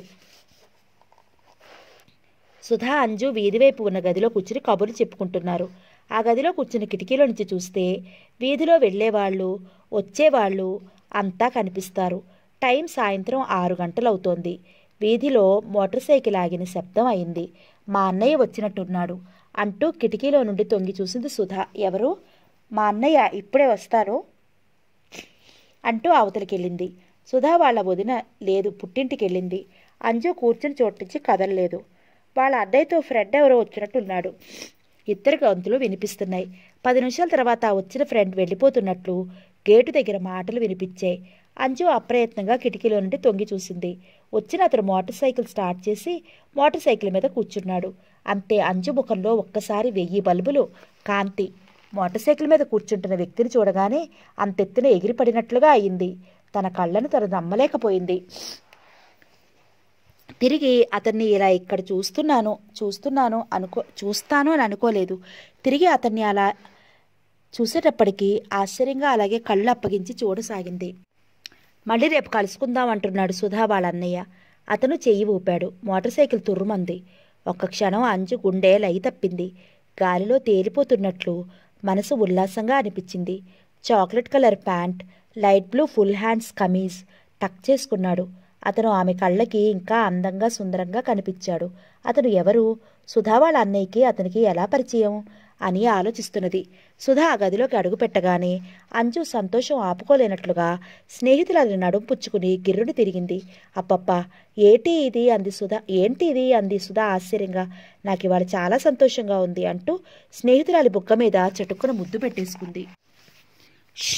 సుధా అంజు వీధివైపు ఉన్న గదిలో కూర్చుని కబుర్లు చెప్పుకుంటున్నారు ఆ గదిలో కూర్చుని కిటికీలో నుంచి చూస్తే వీధిలో వెళ్ళేవాళ్ళు వచ్చేవాళ్ళు అంతా కనిపిస్తారు టైం సాయంత్రం ఆరు గంటలవుతోంది వీధిలో మోటార్ సైకిల్ ఆగిన శబ్దం అయింది మా అన్నయ్య వచ్చినట్టున్నాడు అంటూ కిటికీలో నుండి తొంగి చూసింది సుధా ఎవరు మా అన్నయ్య ఇప్పుడే వస్తారు అంటూ అవతలికి వెళ్ళింది సుధా వాళ్ళ వదిన లేదు పుట్టింటికి వెళ్ళింది అంజు కూర్చుని చోటు నుంచి కదలలేదు వాళ్ళ అన్నయ్యతో ఫ్రెండ్ ఎవరో వచ్చినట్టున్నాడు ఇద్దరు గొంతులు వినిపిస్తున్నాయి పది నిమిషాల తర్వాత ఆ వచ్చిన ఫ్రెండ్ వెళ్ళిపోతున్నట్లు గేటు దగ్గర మాటలు వినిపించాయి అంజు అప్రయత్నంగా కిటికీలో నుండి తొంగి చూసింది వచ్చిన అతను మోటార్ సైకిల్ స్టార్ట్ చేసి మోటార్ సైకిల్ మీద కూర్చున్నాడు అంతే అంజు ముఖంలో ఒక్కసారి వెయ్యి బల్బులు కాంతి మోటార్ సైకిల్ మీద కూర్చుంటున్న వ్యక్తిని చూడగానే అంతెత్తున ఎగిరిపడినట్లుగా అయింది తన కళ్ళను తను నమ్మలేకపోయింది తిరిగి అతన్ని ఇలా ఇక్కడ చూస్తున్నాను చూస్తున్నాను అనుకో చూస్తాను అని అనుకోలేదు తిరిగి అతన్ని అలా చూసేటప్పటికీ ఆశ్చర్యంగా అలాగే కళ్ళు అప్పగించి చూడసాగింది మళ్ళీ రేపు కలుసుకుందాం అంటున్నాడు సుధా వాళ్ళ అన్నయ్య అతను చెయ్యి ఊపాడు మోటార్ సైకిల్ తుర్రుమంది ఒక్క క్షణం అంజు గుండె లై తప్పింది గాలిలో తేలిపోతున్నట్లు మనసు ఉల్లాసంగా అనిపించింది chocolate colour pant light blue full hands కమీజ్ టక్ చేసుకున్నాడు అతను ఆమె కళ్ళకి ఇంకా అందంగా సుందరంగా కనిపించాడు అతను ఎవరు సుధా వాళ్ళ అన్నయ్యకి అతనికి ఎలా పరిచయం అని ఆలోచిస్తున్నది సుధా ఆ గదిలోకి అడుగు పెట్టగానే అంజు సంతోషం ఆపుకోలేనట్లుగా స్నేహితులు అది నడుం పుచ్చుకుని గిర్రుని తిరిగింది అప్పప్ప ఏటి ఇది అంది సుధా ఏంటి ఇది అంది సుధా ఆశ్చర్యంగా నాకు ఇవాళ చాలా సంతోషంగా ఉంది అంటూ స్నేహితురాలి బుగ్గ మీద చటుక్కున ముద్దు పెట్టేసుకుంది ష్!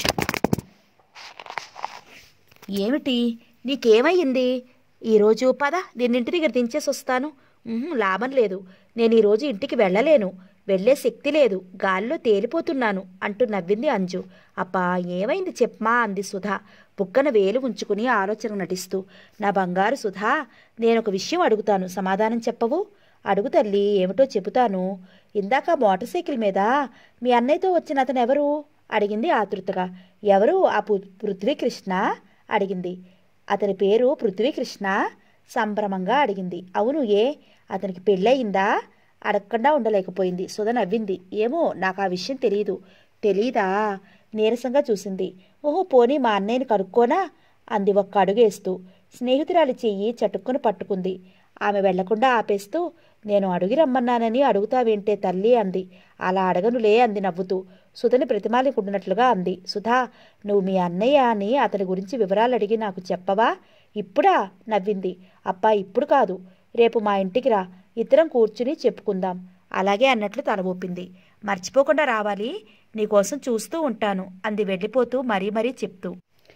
ఏమిటి నీకేమయ్యింది ఈరోజు పద దీన్ని ఇంటి దగ్గర దించేసి వస్తాను ఉహుం, లాభం లేదు నేను ఈరోజు ఇంటికి వెళ్ళలేను వెళ్ళే శక్తి లేదు గాల్లో తేలిపోతున్నాను అంటూ నవ్వింది అంజు అబ్బా ఏమైంది చెప్పమా అంది సుధా బుక్కన వేలు ఉంచుకుని ఆలోచన నటిస్తూ నా బంగారు సుధా నేను ఒక విషయం అడుగుతాను సమాధానం చెప్పవు అడుగు తల్లి ఏమిటో చెబుతాను ఇందాక మోటార్ సైకిల్ మీద మీ అన్నయ్యతో వచ్చిన అతను ఎవరు అడిగింది ఆతృతగా ఎవరు ఆ పు- పృథ్వీకృష్ణ అడిగింది అతని పేరు పృథ్వీకృష్ణ సంభ్రమంగా అడిగింది అవును ఏ అతనికి పెళ్ళయిందా అడగకుండా ఉండలేకపోయింది సుధ నవ్వింది ఏమో నాకు ఆ విషయం తెలియదు తెలీదా నీరసంగా చూసింది ఓహో పోనీ మా అన్నయ్యని కనుక్కోనా అంది ఒక్క అడుగేస్తూ స్నేహితురాలి చెయ్యి చటుక్కున పట్టుకుంది ఆమె వెళ్లకుండా ఆపేస్తూ నేను అడుగి రమ్మన్నానని అడుగుతావేంటే తల్లి అంది అలా అడగనులే అంది నవ్వుతూ సుధని ప్రతిమాలికుంటున్నట్లుగా అంది సుధా నువ్వు మీ అన్నయ్య అని అతని గురించి వివరాలు అడిగి నాకు చెప్పవా ఇప్పుడా నవ్వింది అప్పా ఇప్పుడు కాదు రేపు మా ఇంటికి రా ఇద్దరం కూర్చుని చెప్పుకుందాం అలాగే అన్నట్లు తల ఊపింది మర్చిపోకుండా రావాలి నీకోసం చూస్తూ ఉంటాను అంది వెళ్ళిపోతూ మరీ మరీ చెప్తూ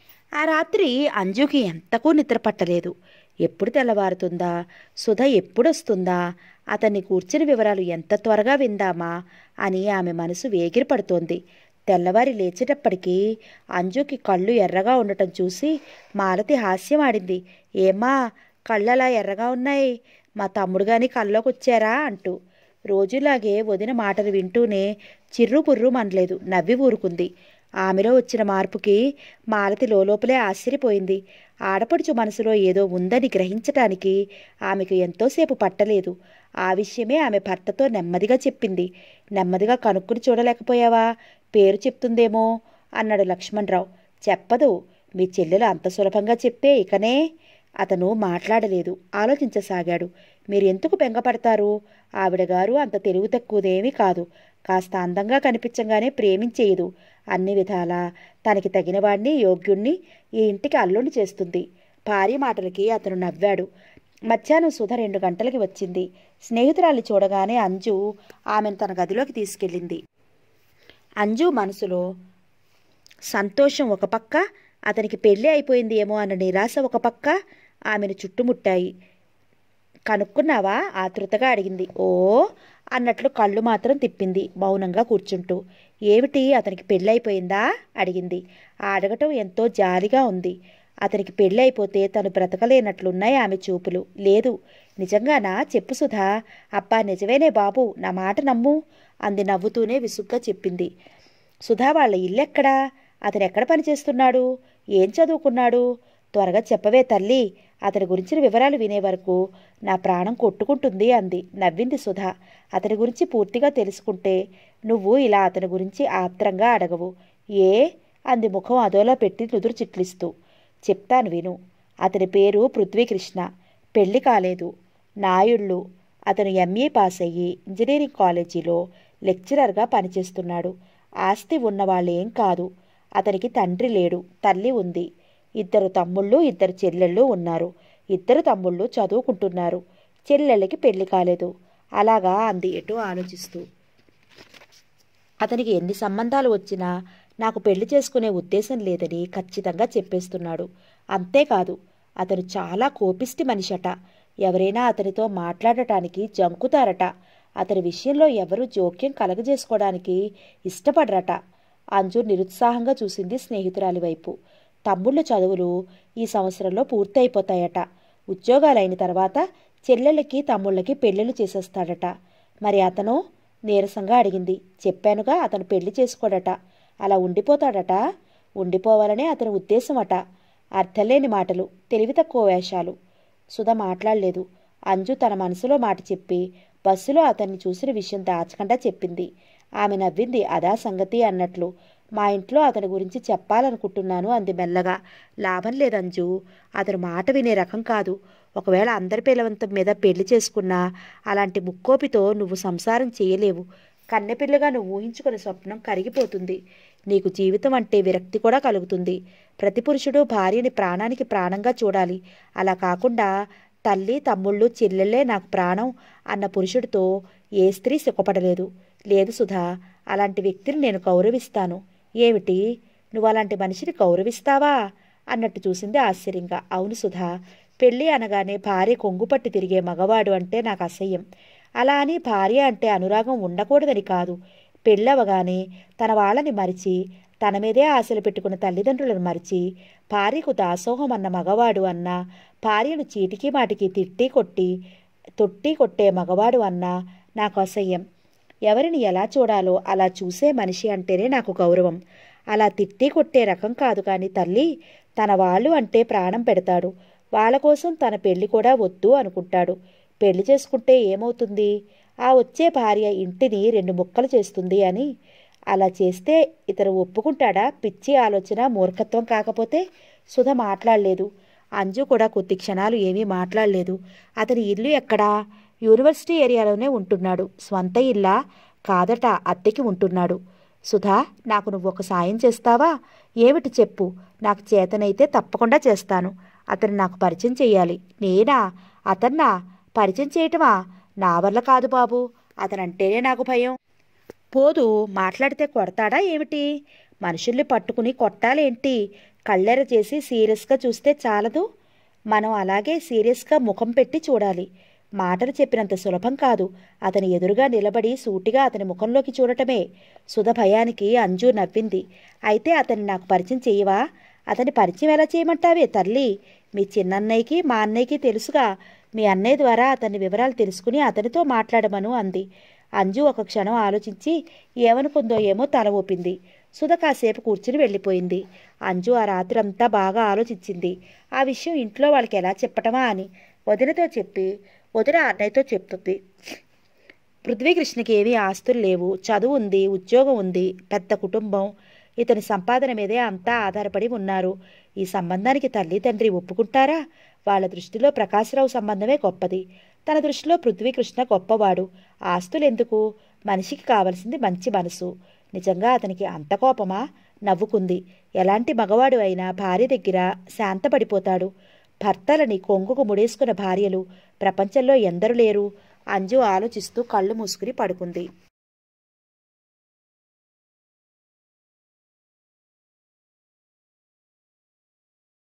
ఆ రాత్రి అంజుకి ఎంతకూ నిద్ర పట్టలేదు ఎప్పుడు తెల్లవారుతుందా సుధ ఎప్పుడొస్తుందా అతన్ని కూర్చుని వివరాలు ఎంత త్వరగా విందామా అని ఆమె మనసు వేగిరి పడుతోంది తెల్లవారి లేచేటప్పటికీ అంజుకి కళ్ళు ఎర్రగా ఉండటం చూసి మాలతి హాస్యం ఆడింది ఏమ్మా కళ్ళలా ఎర్రగా ఉన్నాయి మా తమ్ముడు గాని కల్లోకి వచ్చారా అంటూ రోజులాగే వదిన మాటలు వింటూనే చిర్రు పుర్రు మనలేదు నవ్వి ఊరుకుంది ఆమెలో వచ్చిన మార్పుకి మాలతి లోపలే ఆశ్చర్యపోయింది ఆడపడుచు మనసులో ఏదో ఉందని గ్రహించటానికి ఆమెకు ఎంతోసేపు పట్టలేదు ఆ విషయమే ఆమె భర్తతో నెమ్మదిగా చెప్పింది నెమ్మదిగా కనుక్కుని చూడలేకపోయావా పేరు చెప్తుందేమో అన్నాడు లక్ష్మణరావు చెప్పదు మీ చెల్లెలు అంత సులభంగా చెప్పే ఇకనే అతను మాట్లాడలేదు ఆలోచించసాగాడు మీరు ఎందుకు బెంగపడతారు ఆవిడ గారు అంత తెలివి తక్కువదేమీ కాదు కాస్త అందంగా కనిపించగానే ప్రేమించేయదు అన్ని విధాలా తనకి తగినవాడిని యోగ్యుణ్ణి ఈ ఇంటికి అల్లుని చేస్తుంది భార్య మాటలకి అతను నవ్వాడు మధ్యాహ్నం సుధ రెండు గంటలకి వచ్చింది స్నేహితురాల్ని చూడగానే అంజు ఆమెను తన గదిలోకి తీసుకెళ్ళింది అంజు మనసులో సంతోషం ఒక పక్క అతనికి పెళ్ళి అయిపోయింది ఏమో అన్న నిరాశ ఒక పక్క ఆమెను చుట్టుముట్టాయి కనుక్కున్నావా ఆతృతగా అడిగింది ఓ అన్నట్లు కళ్ళు మాత్రం తిప్పింది మౌనంగా కూర్చుంటూ ఏమిటి అతనికి పెళ్ళైపోయిందా అడిగింది ఆ అడగటం ఎంతో జాలిగా ఉంది అతనికి పెళ్ళి అయిపోతే తను బ్రతకలేనట్లున్నాయి ఆమె చూపులు లేదు నిజంగానా చెప్పు సుధా అబ్బా నిజమేనే బాబు నా మాట నమ్ము అంది నవ్వుతూనే విసుగ్గా చెప్పింది సుధా వాళ్ళ ఇల్లెక్కడా అతను ఎక్కడ పనిచేస్తున్నాడు ఏం చదువుకున్నాడు త్వరగా చెప్పవే తల్లి అతని గురించిన వివరాలు వినే వరకు నా ప్రాణం కొట్టుకుంటుంది అంది నవ్వింది సుధా అతని గురించి పూర్తిగా తెలుసుకుంటే నువ్వు ఇలా అతని గురించి ఆత్రంగా అడగవు ఏ అంది ముఖం అదోలా పెట్టి నుదురు చిట్లిస్తూ చెప్తాను విను అతని పేరు పృథ్వీకృష్ణ పెళ్లి కాలేదు నాయుళ్ళు అతను ఎంఏ పాస్ అయ్యి ఇంజనీరింగ్ కాలేజీలో లెక్చరర్గా పనిచేస్తున్నాడు ఆస్తి ఉన్నవాళ్ళేం కాదు అతనికి తండ్రి లేడు తల్లి ఉంది ఇద్దరు తమ్ముళ్ళు ఇద్దరు చెల్లెళ్ళు ఉన్నారు ఇద్దరు తమ్ముళ్ళు చదువుకుంటున్నారు చెల్లెళ్ళకి పెళ్లి కాలేదు అలాగా అంది ఎటో ఆలోచిస్తూ అతనికి ఎన్ని సంబంధాలు వచ్చినా నాకు పెళ్లి చేసుకునే ఉద్దేశం లేదని ఖచ్చితంగా చెప్పేస్తున్నాడు అంతేకాదు అతను చాలా కోపిష్టి మనిషట ఎవరైనా అతనితో మాట్లాడటానికి జంకుతారట అతని విషయంలో ఎవరూ జోక్యం కలగజేసుకోవడానికి ఇష్టపడరట అంజు నిరుత్సాహంగా చూసింది స్నేహితురాలి వైపు తమ్ముళ్ళ చదువులు ఈ సంవత్సరంలో పూర్తయిపోతాయట ఉద్యోగాలైన తర్వాత చెల్లెళ్ళకి తమ్ముళ్ళకి పెళ్ళిళ్ళు చేసేస్తాడట మరి అతను నీరసంగా అడిగింది చెప్పానుగా అతను పెళ్లి చేసుకోడట అలా ఉండిపోతాడట ఉండిపోవాలనే అతని ఉద్దేశమట అర్థంలేని మాటలు తెలివి తక్కువ వేషాలు సుధ మాట్లాడలేదు అంజు తన మనసులో మాట చెప్పి బస్సులో అతన్ని చూసిన విషయం దాచకుండా చెప్పింది ఆమె నవ్వింది అదా సంగతి అన్నట్లు మా ఇంట్లో అతని గురించి చెప్పాలనుకుంటున్నాను అంది మెల్లగా లాభం లేదంజు అతను మాట వినే రకం కాదు ఒకవేళ అందరి పిల్లవంతం మీద పెళ్లి చేసుకున్నా అలాంటి ముక్కోపితో నువ్వు సంసారం చేయలేవు కన్నెపిల్లగా నువ్వు ఊహించుకునే స్వప్నం కరిగిపోతుంది నీకు జీవితం అంటే విరక్తి కూడా కలుగుతుంది ప్రతి పురుషుడు భార్యని ప్రాణానికి ప్రాణంగా చూడాలి అలా కాకుండా తల్లి తమ్ముళ్ళు చెల్లెళ్ళే నాకు ప్రాణం అన్న పురుషుడితో ఏ స్త్రీ సుఖపడలేదు లేదు సుధా అలాంటి వ్యక్తిని నేను గౌరవిస్తాను ఏమిటి నువ్వు అలాంటి మనిషిని గౌరవిస్తావా అన్నట్టు చూసింది ఆశ్చర్యంగా అవును సుధా పెళ్ళి అనగానే భార్య కొంగుపట్టి తిరిగే మగవాడు అంటే నాకు అసహ్యం అలా అని భార్య అంటే అనురాగం ఉండకూడదని కాదు పెళ్ళవగానే తన వాళ్ళని మరిచి తన మీదే ఆశలు పెట్టుకున్న తల్లిదండ్రులను మరిచి భార్యకు దాసోహం అన్న మగవాడు అన్న భార్యను చీటికి మాటికి తిట్టి కొట్టి తొట్టి కొట్టే మగవాడు అన్నా నాకు అసహ్యం ఎవరిని ఎలా చూడాలో అలా చూసే మనిషి అంటేనే నాకు గౌరవం అలా తిట్టి కొట్టే రకం కాదు కానీ తల్లి తన వాళ్ళు అంటే ప్రాణం పెడతాడు వాళ్ళ కోసం తన పెళ్లి కూడా వద్దు అనుకుంటాడు పెళ్లి చేసుకుంటే ఏమవుతుంది ఆ వచ్చే భార్య ఇంటిని రెండు ముక్కలు చేస్తుంది అని అలా చేస్తే ఇతను ఒప్పుకుంటాడా పిచ్చి ఆలోచన మూర్ఖత్వం కాకపోతే సుధ మాట్లాడలేదు అంజు కూడా కొద్ది క్షణాలు ఏమీ మాట్లాడలేదు అతని ఇల్లు ఎక్కడా యూనివర్సిటీ ఏరియాలోనే ఉంటున్నాడు స్వంత ఇల్లా కాదట అత్తెకి ఉంటున్నాడు సుధా నాకు నువ్వు ఒక సాయం చేస్తావా ఏమిటి చెప్పు నాకు చేతనైతే తప్పకుండా చేస్తాను అతను నాకు పరిచయం చెయ్యాలి నేనా అతన్నా పరిచయం చేయటమా నా వల్ల కాదు బాబు అతనంటేనే నాకు భయం పోదు మాట్లాడితే కొడతాడా ఏమిటి మనుషుల్ని పట్టుకుని కొట్టాలేంటి కళ్ళెర చేసి సీరియస్గా చూస్తే చాలదు మనం అలాగే సీరియస్గా ముఖం పెట్టి చూడాలి మాటలు చెప్పినంత సులభం కాదు అతని ఎదురుగా నిలబడి సూటిగా అతని ముఖంలోకి చూడటమే సుధ భయానికి అంజు నవ్వింది అయితే అతన్ని నాకు పరిచయం చేయవా అతని పరిచయం ఎలా చేయమంటావే తల్లి మీ చిన్నన్నయ్యకి మా అన్నయ్యకి తెలుసుగా మీ అన్నయ్య ద్వారా అతని వివరాలు తెలుసుకుని అతనితో మాట్లాడమను అంది అంజు ఒక క్షణం ఆలోచించి ఏమనుకుందో ఏమో తల ఊపింది సుధ కాసేపు కూర్చుని వెళ్ళిపోయింది అంజు ఆ రాత్రంతా బాగా ఆలోచించింది ఆ విషయం ఇంట్లో వాళ్ళకి ఎలా చెప్పటమా అని వదినతో చెప్పి వదిన అన్నయ్యతో చెప్తుంది పృథ్వీకృష్ణకి ఏమీ ఆస్తులు లేవు చదువు ఉంది ఉద్యోగం ఉంది పెద్ద కుటుంబం ఇతని సంపాదన మీదే అంతా ఆధారపడి ఉన్నారు ఈ సంబంధానికి తల్లి తండ్రి ఒప్పుకుంటారా వాళ్ళ దృష్టిలో ప్రకాశరావు సంబంధమే గొప్పది తన దృష్టిలో పృథ్వీకృష్ణ గొప్పవాడు ఆస్తులెందుకు మనిషికి కావలసింది మంచి మనసు నిజంగా అతనికి అంత కోపమా నవ్వుకుంది ఎలాంటి మగవాడు అయినా భార్య దగ్గర శాంతపడిపోతాడు భర్తలని కొంగుకు ముడేసుకున్న భార్యలు ప్రపంచంలో ఎందరు లేరు అంజు ఆలోచిస్తూ కళ్ళు మూసుకుని పడుకుంది